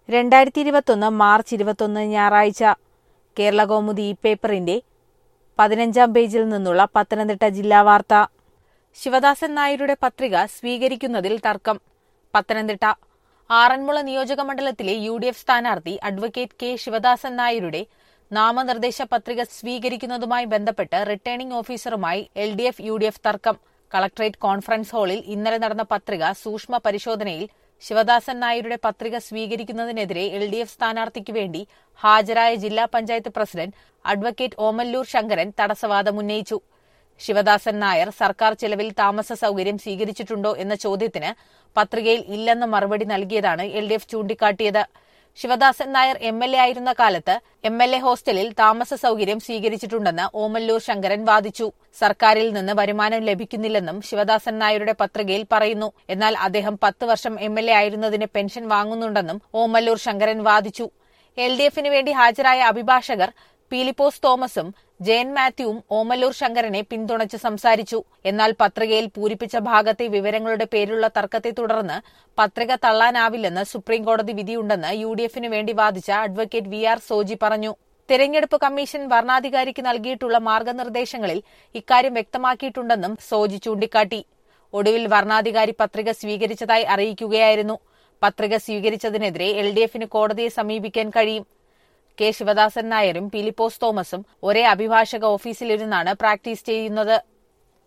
രണ്ടായിരത്തി ഇരുപത്തൊന്ന് മാർച്ച് ഇരുപത്തൊന്ന് ഞായറാഴ്ച കേരള കൗമുദി ഈ പേപ്പറിന്റെ പതിനഞ്ചാം പേജിൽ നിന്നുള്ള പത്തനംതിട്ട ജില്ലാ വാർത്ത ശിവദാസൻ നായരുടെ പത്രിക സ്വീകരിക്കുന്നതിൽ തർക്കം പത്തനംതിട്ട ആറന്മുള നിയോജക മണ്ഡലത്തിലെ യു ഡി എഫ് സ്ഥാനാർത്ഥി അഡ്വക്കേറ്റ് കെ ശിവദാസൻ നായരുടെ നാമനിർദ്ദേശ പത്രിക സ്വീകരിക്കുന്നതുമായി ബന്ധപ്പെട്ട് റിട്ടേണിംഗ് ഓഫീസറുമായി L D F U D F തർക്കം കളക്ടറേറ്റ് കോൺഫറൻസ് ഹാളിൽ ഇന്നലെ നടന്ന പത്രിക സൂക്ഷ്മ പരിശോധനയിൽ ശിവദാസൻ നായരുടെ പത്രിക സ്വീകരിക്കുന്നതിനെതിരെ എൽ ഡി എഫ് സ്ഥാനാർത്ഥിക്ക് വേണ്ടി ഹാജരായ ജില്ലാ പഞ്ചായത്ത് പ്രസിഡന്റ് അഡ്വക്കേറ്റ് ഓമല്ലൂർ ശങ്കരൻ തടസ്സവാദം ഉന്നയിച്ചു ശിവദാസൻ നായർ സർക്കാർ ചെലവിൽ താമസ സൌകര്യം സ്വീകരിച്ചിട്ടുണ്ടോ എന്ന ചോദ്യത്തിന് പത്രികയിൽ ഇല്ലെന്ന മറുപടി നൽകിയതാണ് എൽ ഡി എഫ് ചൂണ്ടിക്കാട്ടിയത് Sivadasan Nair M L A ആയിരുന്ന കാലത്ത് എം എൽ എ ഹോസ്റ്റലിൽ താമസ സൌകര്യം സ്വീകരിച്ചിട്ടുണ്ടെന്ന് ഓമല്ലൂർ ശങ്കരൻ വാദിച്ചു സർക്കാരിൽ നിന്ന് വരുമാനം ലഭിക്കുന്നില്ലെന്നും ശിവദാസൻ നായരുടെ പത്രികയിൽ പറയുന്നു എന്നാൽ അദ്ദേഹം പത്ത് വർഷം എം എൽ എ ആയിരുന്നതിന് പെൻഷൻ വാങ്ങുന്നുണ്ടെന്നും ഓമല്ലൂർ ശങ്കരൻ വാദിച്ചു എൽ ഡി എഫിന് വേണ്ടി ഹാജരായ അഭിഭാഷകർ പീലിപ്പോസ് തോമസും ജയൻ മാത്യുവും ഓമല്ലൂർ ശങ്കരനെ പിന്തുണച്ച് സംസാരിച്ചു എന്നാൽ പത്രികയിൽ പൂരിപ്പിച്ച ഭാഗത്തെ വിവരങ്ങളുടെ പേരിലുള്ള തർക്കത്തെ തുടർന്ന് പത്രിക തള്ളാനാവില്ലെന്ന് സുപ്രീംകോടതി വിധിയുണ്ടെന്ന് യു ഡി എഫിന് വേണ്ടി വാദിച്ച അഡ്വക്കേറ്റ് വി ആർ സോജി പറഞ്ഞു തെരഞ്ഞെടുപ്പ് കമ്മീഷൻ വർണ്ണാധികാരിക്ക് നൽകിയിട്ടുള്ള മാർഗനിർദ്ദേശങ്ങളിൽ ഇക്കാര്യം വ്യക്തമാക്കിയിട്ടുണ്ടെന്നും സോജി ചൂണ്ടിക്കാട്ടി ഒടുവിൽ വർണ്ണാധികാരി പത്രിക സ്വീകരിച്ചതായി അറിയിക്കുകയായിരുന്നു പത്രിക സ്വീകരിച്ചതിനെതിരെ എൽ ഡി എഫിന് കോടതിയെ സമീപിക്കാൻ കഴിയും കെ ശിവദാസൻ നായരും പീലിപ്പോസ് തോമസും ഒരേ അഭിഭാഷക ഓഫീസിലിരുന്നാണ് പ്രാക്ടീസ് ചെയ്യുന്നത്